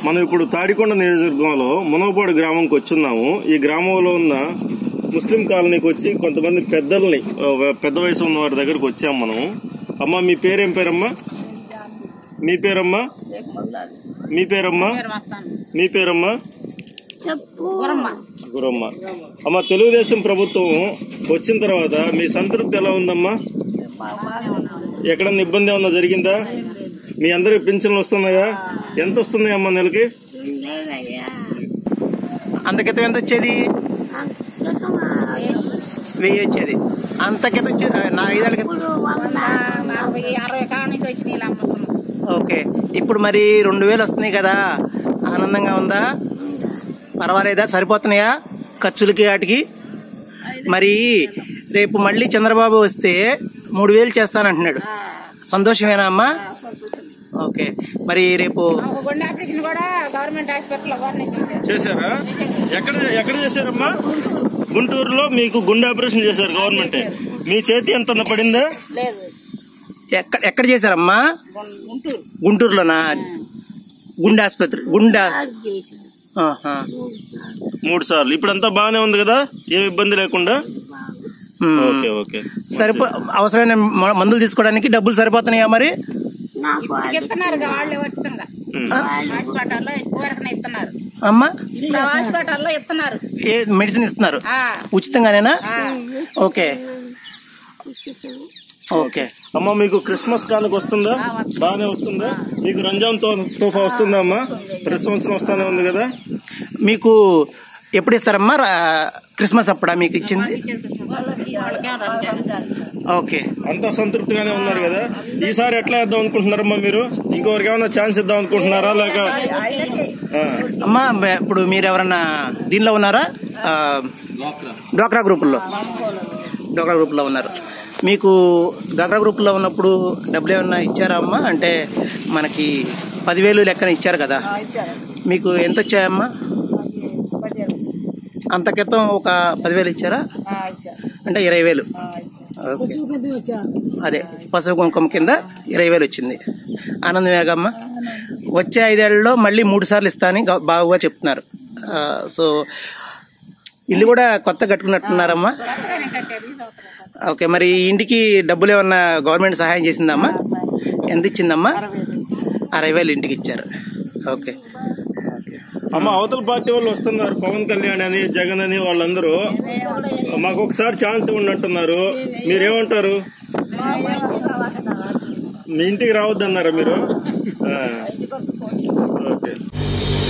మనం ఇప్పుడు తాడికొండ నియోజకవర్గంలో మునగపాడు గ్రామంకి వచ్చున్నాము ఈ గ్రామంలో ఉన్న ముస్లిం కాలనీకి వచ్చి కొంతమంది పెద్దల్ని ఆ, పెద్ద వయసు ఉన్న వారి దగ్గరకు వచ్చాము మనం అమ్మా మీ పేరేం పేరమ్మా మీ పేరమ్మా మీ పేరమ్మా మీ పేరమ్మా గురమ్మ అమ్మ తెలుగుదేశం ప్రభుత్వం వచ్చిన తర్వాత మీ సంతృప్తి ఎలా ఉందమ్మా ఎక్కడన్నా ఇబ్బంది ఏమన్నా జరిగిందా మీ అందరికి పింఛన్లు వస్తున్నాయా ఎంత వస్తున్నాయి అమ్మా నెలకి అంత క్రితం ఎంత వచ్చేది వెయ్యి వచ్చేది అంత క్రితం వచ్చేది నా ఐదేళ్ళ క్రితం నలభై అరవై కాడి నుంచి వచ్చినాయి ఇలా అమ్ముతున్నాం ఓకే ఇప్పుడు మరి రెండు వేలు వస్తున్నాయి కదా ఆనందంగా ఉందా పర్వాలేదా సరిపోతున్నాయా ఖర్చులకి వాటికి మరి రేపు మళ్ళీ చంద్రబాబు వస్తే మూడు వేలు చేస్తానంటున్నాడు సంతోషమేనా అమ్మా ఓకే మరి రేపు ఒక గుండె ఆపరేషన్ కూడా గవర్నమెంట్ హాస్పిటల్ వారిని చేశారు చేశారా ఎక్కడ ఎక్కడ చేశారమ్మా గుంటూరులో మీకు గుండె ఆపరేషన్ చేశారు గవర్నమెంట్ మీ చేతి ఎంత పడిందా లేదు ఎక్కడ ఎక్కడ చేశారమ్మా గుం- గుంటూరు గుంటూరులోనా గుండె ఆసుపత్రి గుండె ఆహా. మూడు సార్లు ఇప్పుడు అంతా బాగానే ఉంది కదా ఏ ఇబ్బంది లేకుండా మ్మ్. ఓకే ఓకే సరిపో అవసరమైన మ- మందులు తీసుకోవడానికి డబ్బులు సరిపోతున్నాయా మరి ఇప్పుడు ఇస్తున్నారు వాళ్ళే ఉచితంగా హాస్పిటల్లో వరకు ఇస్తున్నారు అమ్మా ఇప్పుడు హాస్పిటల్లో ఇస్తున్నారు ఏ మెడిసిన్ ఇస్తున్నారు ఆ, ఉచితంగానేనా ఆ. ఓకే ఓకే అమ్మ మీకు క్రిస్మస్ కానుక వస్తుందా బాగానే వస్తుందా మీకు రంజాన్ తో- తోఫా వస్తుందా అమ్మా ప్రతి సంవత్సరం వస్తానే ఉంది కదా మీకు ఎప్పుడు ఇస్తారమ్మా రా- క్రిస్మస్ అప్పుడా మీకు ఇచ్చింది వాళ్ళకేం రంజాన్. ఓకే అంతా సంతృప్తిగానే ఉన్నారు కదా ఈసారి ఎట్లా వేద్దాం అనుకుంటున్నారమ్మా మీరు ఇంకొకరికి ఏమైనా ఛాన్స్ ఇద్దాం అనుకుంటున్నారా లేక ఆ. అమ్మా మే- ఇప్పుడు మీరు ఎవరన్నా దీనిలో ఉన్నారా ఆ, డ్వాక్రా గ్రూపుల్లో డ్వాక్రా గ్రూపులో ఉన్నారు మీకు డ్వాక్రా గ్రూపులో ఉన్నప్పుడు డబ్బులు ఏమన్నా ఇచ్చారా అమ్మా అంటే మనకి పదివేలు లెక్కన ఇచ్చారు కదా మీకు ఎంత వచ్చాయమ్మా అంత క్రితం ఒక పదివేలు ఇచ్చారా ఆ, ఇచ్చారు. అంటే ఇరవై వేలు ఓకే. అదే పసుపు కుంకుమ కింద ఇరవై వేలు వచ్చింది ఆనందమేగమ్మ వచ్చే ఐదేళ్లలో మళ్ళీ మూడు సార్లు ఇస్తానని గా- బాగుగా చెప్తున్నారు ఆ, సో ఇల్లు కూడా కొత్త కట్టుకున్నట్టున్నారమ్మా కొత్తగానే కట్టారు ఈ సంవత్సరం. ఓకే మరి ఈ ఇంటికి డబ్బులు ఏమన్నా గవర్నమెంట్ సహాయం చేసిందమ్మా ఎంత ఇచ్చిందమ్మా అరవై వేలు ఇంటికి ఇచ్చారు ఓకే ఓకే అమ్మ అవతల పార్టీ వాళ్ళు వస్తున్నారు పవన్ కళ్యాణ్ అని జగన్ అని వాళ్ళందరూ మాకు ఒకసారి ఛాన్స్ ఇవ్వండి అంటున్నారు మీరేమంటారు మీ ఇంటికి రావద్దన్నారా మీరు ఆ. ఓకే